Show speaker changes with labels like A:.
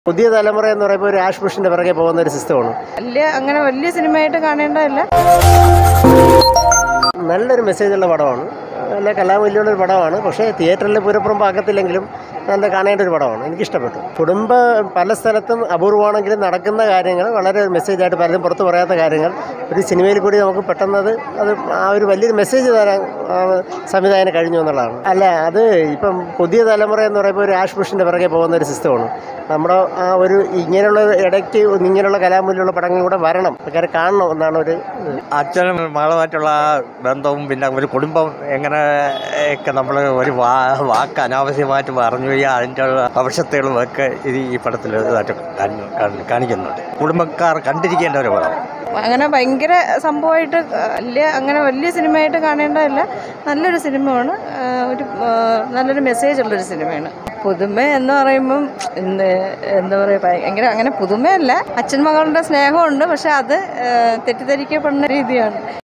A: പുതിയ തലമുറ എന്ന് പറയുമ്പോൾ ഒരു ആഷ് ബുഷിന്റെ പിറകെ പോകുന്ന ഒരു സിസ്റ്റമാണ്
B: വലിയ അങ്ങനെ വലിയ സിനിമയായിട്ട് കാണേണ്ടതല്ല
A: നല്ലൊരു മെസ്സേജുള്ള പടമാണ് നല്ല കലാമൂല്യമുള്ള ഒരു പടമാണ് പക്ഷേ തിയേറ്ററിൽ പൂരപ്പുറം ആക്കത്തില്ലെങ്കിലും നല്ല കാണേണ്ട ഒരു പടമാണ് എനിക്കിഷ്ടപ്പെട്ടു കുടുംബ പല സ്ഥലത്തും അപൂർവമാണെങ്കിലും നടക്കുന്ന കാര്യങ്ങൾ വളരെ മെസ്സേജായിട്ട് പലരും പുറത്ത് പറയാത്ത കാര്യങ്ങൾ ഒരു സിനിമയിൽ കൂടി നമുക്ക് പെട്ടെന്ന് അത് അത് ആ ഒരു വലിയൊരു മെസ്സേജ് തരാൻ ആ, സംവിധായകന് കഴിഞ്ഞു എന്നുള്ളതാണ് അല്ല അത് ഇപ്പം പുതിയ തലമുറ എന്ന് പറയുമ്പോൾ ഒരു ആഷ് ബുഷിൻ്റെ പിറകെ പോകുന്ന ഒരു സിസ്റ്റമാണ് നമ്മുടെ ആ ഒരു ഇങ്ങനെയുള്ള ഇടയ്ക്ക് ഇങ്ങനെയുള്ള കലാമൂല്യമുള്ള പടങ്ങൾ കൂടെ വരണം ആൾക്കാർ കാണണം എന്നാണ് ഒരു ഇത്.
C: അച്ഛനും മകളുമായിട്ടുള്ള ആ ബന്ധവും പിന്നെ ഒരു കുടുംബം എങ്ങനെ ഒക്കെ നമ്മൾ ഒരു വാ വാക്ക് അനാവശ്യമായിട്ട് പറഞ്ഞു കഴിഞ്ഞാൽ അതിൻ്റെ ഉള്ള ഭവിഷ്യത്തുകളും ഒക്കെ ഇത് ഈ പടത്തിൽ ഇതായിട്ട് കാണി- കാണി- കാണിക്കുന്നുണ്ട് കുടുംബക്കാർ കണ്ടിരിക്കേണ്ട ഒരു പടം
B: അങ്ങനെ ഭയങ്കര സംഭവമായിട്ട് വലിയ അങ്ങനെ വലിയ സിനിമയായിട്ട് കാണേണ്ടതല്ല നല്ലൊരു സിനിമയാണ് ആ, ഒരു ആ, നല്ലൊരു മെസ്സേജ് ഉള്ളൊരു സിനിമയാണ് പുതുമ എന്ന് പറയുമ്പം എന്ത് എന്താ പറയുക ഭയങ്കര അങ്ങനെ പുതുമയല്ല അച്ഛൻ മകളുടെ സ്നേഹമുണ്ട് പക്ഷെ അത് ആ, തെറ്റിദ്ധരിക്കപ്പെടുന്ന രീതിയാണ്